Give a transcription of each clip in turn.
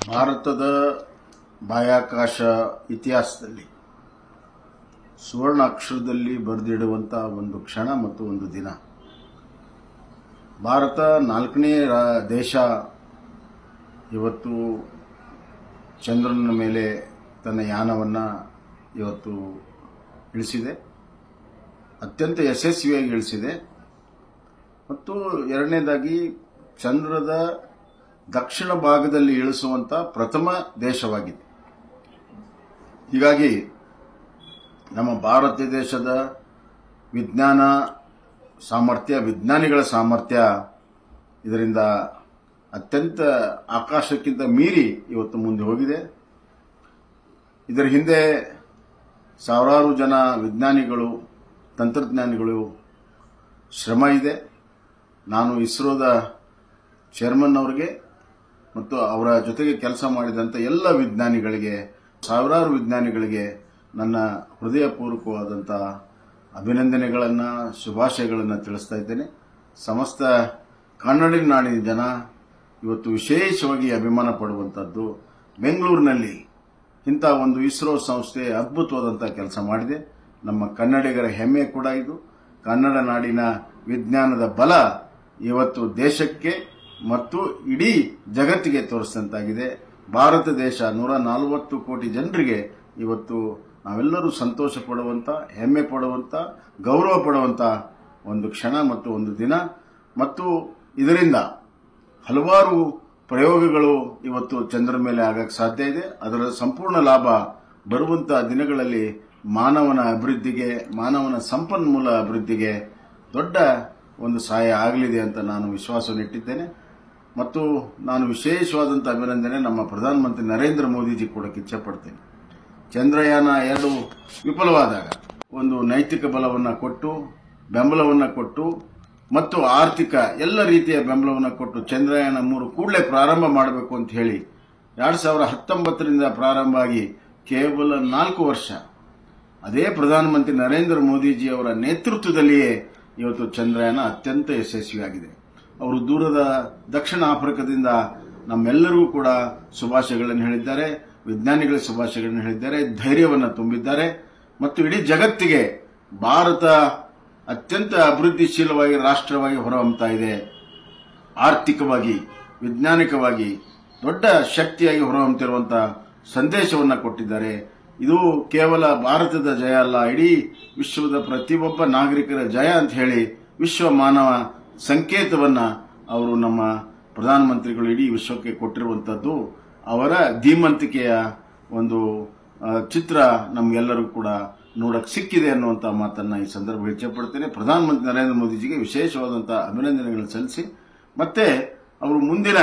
ಭಾರತದ ಬಾಹ್ಯಾಕಾಶ ಇತಿಹಾಸದಲ್ಲಿ ಸುವರ್ಣ ಅಕ್ಷರದಲ್ಲಿ ಬರೆದಿಡುವಂಥ ಒಂದು ಕ್ಷಣ ಮತ್ತು ಒಂದು ದಿನ ಭಾರತ ನಾಲ್ಕನೇ ರಾ- ದೇಶ ಇವತ್ತು ಚಂದ್ರನ ಮೇಲೆ ತನ್ನ ಯಾನವನ್ನು ಇವತ್ತು ಇಳಿಸಿದೆ ಅತ್ಯಂತ ಯಶಸ್ವಿಯಾಗಿ ಇಳಿಸಿದೆ ಮತ್ತು ಎರಡನೇದಾಗಿ ಚಂದ್ರದ ದಕ್ಷಿಣ ಭಾಗದಲ್ಲಿ ಇಳಿಸುವಂತ ಪ್ರಥಮ ದೇಶವಾಗಿದೆ ಹೀಗಾಗಿ ನಮ್ಮ ಭಾರತ ದೇಶದ ವಿಜ್ಞಾನ ಸಾಮರ್ಥ್ಯ ವಿಜ್ಞಾನಿಗಳ ಸಾಮರ್ಥ್ಯ ಇದರಿಂದ ಅತ್ಯಂತ ಆಕಾಶಕ್ಕಿಂತ ಮೀರಿ ಇವತ್ತು ಮುಂದೆ ಹೋಗಿದೆ ಇದರ ಹಿಂದೆ ಸಾವಿರಾರು ಜನ ವಿಜ್ಞಾನಿಗಳು ತಂತ್ರಜ್ಞಾನಿಗಳು ಶ್ರಮ ಇದೆ ನಾನು ಇಸ್ರೋದ ಚೇರ್ಮನ್ ಅವರಿಗೆ ಮತ್ತು ಅವರ ಜೊತೆಗೆ ಕೆಲಸ ಮಾಡಿದಂಥ ಎಲ್ಲ ವಿಜ್ಞಾನಿಗಳಿಗೆ ಸಾವಿರಾರು ವಿಜ್ಞಾನಿಗಳಿಗೆ ನನ್ನ ಹೃದಯಪೂರ್ವಕವಾದಂಥ ಅಭಿನಂದನೆಗಳನ್ನು ಶುಭಾಶಯಗಳನ್ನು ತಿಳಿಸ್ತಾ ಇದ್ದೇನೆ ಸಮಸ್ತ ಕನ್ನಡ ನಾಡಿನ ಜನ ಇವತ್ತು ವಿಶೇಷವಾಗಿ ಅಭಿಮಾನ ಪಡುವಂಥದ್ದು ಬೆಂಗಳೂರಿನಲ್ಲಿ ಇಂಥ ಒಂದು ಇಸ್ರೋ ಸಂಸ್ಥೆ ಅದ್ಭುತವಾದಂಥ ಕೆಲಸ ಮಾಡಿದೆ ನಮ್ಮ ಕನ್ನಡಿಗರ ಹೆಮ್ಮೆ ಕೂಡ ಇದು ಕನ್ನಡ ನಾಡಿನ ವಿಜ್ಞಾನದ ಬಲ ಇವತ್ತು ದೇಶಕ್ಕೆ ಮತ್ತು ಇಡೀ ಜಗತ್ತಿಗೆ ತೋರಿಸಿದಂತಾಗಿದೆ ಭಾರತ ದೇಶ ನೂರ ನಲವತ್ತು ಕೋಟಿ ಜನರಿಗೆ ಇವತ್ತು ನಾವೆಲ್ಲರೂ ಸಂತೋಷ ಪಡುವಂತ ಹೆಮ್ಮೆ ಪಡುವಂತ ಗೌರವ ಪಡುವಂತ ಒಂದು ಕ್ಷಣ ಮತ್ತು ಒಂದು ದಿನ ಮತ್ತು ಇದರಿಂದ ಹಲವಾರು ಪ್ರಯೋಗಗಳು ಇವತ್ತು ಚಂದ್ರ ಮೇಲೆ ಆಗಕ್ಕೆ ಸಾಧ್ಯ ಇದೆ ಅದರ ಸಂಪೂರ್ಣ ಲಾಭ ಬರುವಂತ ದಿನಗಳಲ್ಲಿ ಮಾನವನ ಅಭಿವೃದ್ಧಿಗೆ ಮಾನವನ ಸಂಪನ್ಮೂಲ ಅಭಿವೃದ್ಧಿಗೆ ದೊಡ್ಡ ಒಂದು ಸಹಾಯ ಆಗಲಿದೆ ಅಂತ ನಾನು ವಿಶ್ವಾಸವನ್ನಿಟ್ಟಿದ್ದೇನೆ ಮತ್ತು ನಾನು ವಿಶೇಷವಾದಂಥ ಅಭಿನಂದನೆ ನಮ್ಮ ಪ್ರಧಾನಮಂತ್ರಿ ನರೇಂದ್ರ ಮೋದಿಜಿ ಕೊಡಕ್ಕೆ ಇಚ್ಛಪಡ್ತೇನೆ ಚಂದ್ರಯಾನ ಎರಡು ವಿಫಲವಾದಾಗ ಒಂದು ನೈತಿಕ ಬಲವನ್ನು ಕೊಟ್ಟು ಬೆಂಬಲವನ್ನು ಕೊಟ್ಟು ಮತ್ತು ಆರ್ಥಿಕ ಎಲ್ಲ ರೀತಿಯ ಬೆಂಬಲವನ್ನು ಕೊಟ್ಟು ಚಂದ್ರಯಾನ ಮೂರು ಕೂಡಲೇ ಪ್ರಾರಂಭ ಮಾಡಬೇಕು ಅಂತ ಹೇಳಿ ಎರಡ್ ಸಾವಿರದ ಹತ್ತೊಂಬತ್ತರಿಂದ ಪ್ರಾರಂಭ ಆಗಿ ಕೇವಲ ನಾಲ್ಕು ವರ್ಷ ಅದೇ ಪ್ರಧಾನಮಂತ್ರಿ ನರೇಂದ್ರ ಮೋದಿಜಿ ಅವರ ನೇತೃತ್ವದಲ್ಲಿಯೇ ಇವತ್ತು ಚಂದ್ರಯಾನ ಅತ್ಯಂತ ಯಶಸ್ವಿಯಾಗಿದೆ ಅವರು ದೂರದ ದಕ್ಷಿಣ ಆಫ್ರಿಕಾದಿಂದ ನಮ್ಮೆಲ್ಲರಿಗೂ ಕೂಡ ಶುಭಾಶಯಗಳನ್ನು ಹೇಳಿದ್ದಾರೆ ವಿಜ್ಞಾನಿಗಳ ಶುಭಾಶಯಗಳನ್ನು ಹೇಳಿದ್ದಾರೆ ಧೈರ್ಯವನ್ನು ತುಂಬಿದ್ದಾರೆ ಮತ್ತು ಇಡೀ ಜಗತ್ತಿಗೆ ಭಾರತ ಅತ್ಯಂತ ಅಭಿವೃದ್ಧಿಶೀಲವಾಗಿ ರಾಷ್ಟ್ರವಾಗಿ ಹೊರಹೊಮ್ಮತಾ ಇದೆ ಆರ್ಥಿಕವಾಗಿ ವಿಜ್ಞಾನಿಕವಾಗಿ ದೊಡ್ಡ ಶಕ್ತಿಯಾಗಿ ಹೊರಹೊಮ್ಮತಿರುವಂತಹ ಸಂದೇಶವನ್ನು ಕೊಟ್ಟಿದ್ದಾರೆ ಇದು ಕೇವಲ ಭಾರತದ ಜಯ ಅಲ್ಲ ಇಡೀ ವಿಶ್ವದ ಪ್ರತಿಯೊಬ್ಬ ನಾಗರಿಕರ ಜಯ ಅಂತ ಹೇಳಿ ವಿಶ್ವ ಮಾನವ ಸಂಕೇತವನ್ನ ಅವರು ನಮ್ಮ ಪ್ರಧಾನಮಂತ್ರಿಗಳು ಇಡೀ ವಿಶ್ವಕ್ಕೆ ಕೊಟ್ಟಿರುವಂತದ್ದು ಅವರ ಧೀಮಂತಿಕೆಯ ಒಂದು ಆ, ಚಿತ್ರ ನಮ್ಗೆಲ್ಲರಿಗೂ ಕೂಡ ನೋಡಕ್ ಸಿಕ್ಕಿದೆ ಅನ್ನುವಂತ ಮಾತನ್ನ ಈ ಸಂದರ್ಭ ಇಚ್ಛಪಡ್ತೇನೆ ಪ್ರಧಾನಮಂತ್ರಿ ನರೇಂದ್ರ ಮೋದಿಜಿಗೆ ವಿಶೇಷವಾದಂತಹ ಅಭಿನಂದನೆಗಳನ್ನು ಸಲ್ಲಿಸಿ ಮತ್ತೆ ಅವರು ಮುಂದಿನ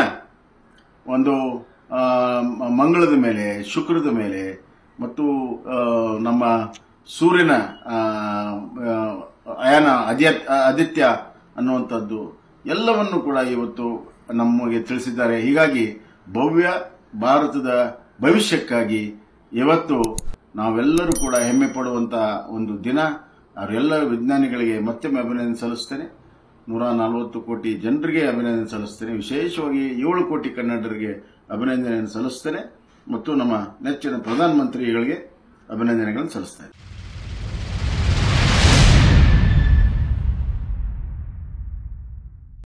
ಒಂದು ಆ, ಮ- ಮಂಗಳದ ಮೇಲೆ ಶುಕ್ರದ ಮೇಲೆ ಮತ್ತು ಆ, ನಮ್ಮ ಸೂರ್ಯನ ಆ, ಆ, ಅಯಾನ ಅದ್ಯ- ಆದಿತ್ಯ ಅನ್ನುವಂಥದ್ದು ಎಲ್ಲವನ್ನು ಕೂಡ ಇವತ್ತು ನಮಗೆ ತಿಳಿಸಿದ್ದಾರೆ ಹೀಗಾಗಿ ಭವ್ಯ ಭಾರತದ ಭವಿಷ್ಯಕ್ಕಾಗಿ ಇವತ್ತು ನಾವೆಲ್ಲರೂ ಕೂಡ ಹೆಮ್ಮೆ ಪಡುವಂತಹ ಒಂದು ದಿನ ಅವರೆಲ್ಲ ವಿಜ್ಞಾನಿಗಳಿಗೆ ಮತ್ತೊಮ್ಮೆ ಅಭಿನಂದನೆ ಸಲ್ಲಿಸ್ತೇನೆ ನೂರ ನಲವತ್ತು ಕೋಟಿ ಜನರಿಗೆ ಅಭಿನಂದನೆ ಸಲ್ಲಿಸ್ತೇನೆ ವಿಶೇಷವಾಗಿ ಏಳು ಕೋಟಿ ಕನ್ನಡರಿಗೆ ಅಭಿನಂದನೆಯನ್ನು ಸಲ್ಲಿಸ್ತೇನೆ ಮತ್ತು ನಮ್ಮ ನೆಚ್ಚಿನ ಪ್ರಧಾನಮಂತ್ರಿಗಳಿಗೆ ಅಭಿನಂದನೆಗಳನ್ನು ಸಲ್ಲಿಸ್ತೇನೆ